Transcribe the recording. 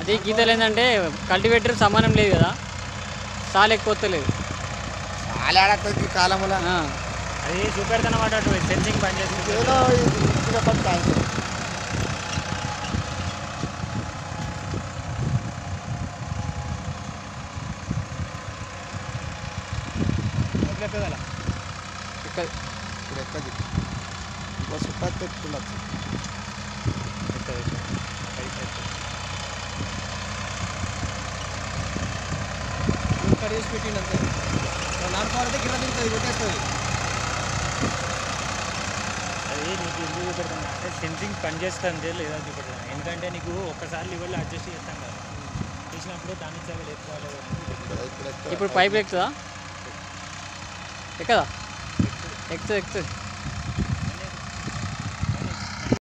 అది గీతలు ఏంటంటే కల్టివేటర్ సమానం లేదు కదా సాల్ ఎక్కువ వస్తలేదు చాలా ఆడతుంది కాలంలో ఆ. అది చూపెడతానమాట అటు సెన్సింగ్ పని చేస్తుంది ఏదో ఇది పని కాదు కదా ఇక్కడ ఇప్పుడు ఎక్కది ఇంకో సుపాతి తెచ్చుకుండొచ్చు కట్ చేసి పెట్టిండు అంతే నాటుకోవాలంటే గిట్ల తిరుగుతుంది కొట్టేస్తుంది అది నీకు ఎందుకు చూపెడతాను అంటే సెన్సింగ్ పని చేస్తుంది లేదా చూపెడతాను ఎందుకంటే నీకు ఒక్కసారి లెవెల్లో అడ్జస్ట్ చేస్తాం కదా చేసినప్పుడు దాని సేవలు ఎక్కువ లేవు అని ఇప్పుడు ఇప్పుడు ఎక్కడ ఇప్పుడు పైప్ ఎక్కుతుందా ఎక్కదా ఎక్కుతుంది ఎక్కుతుంది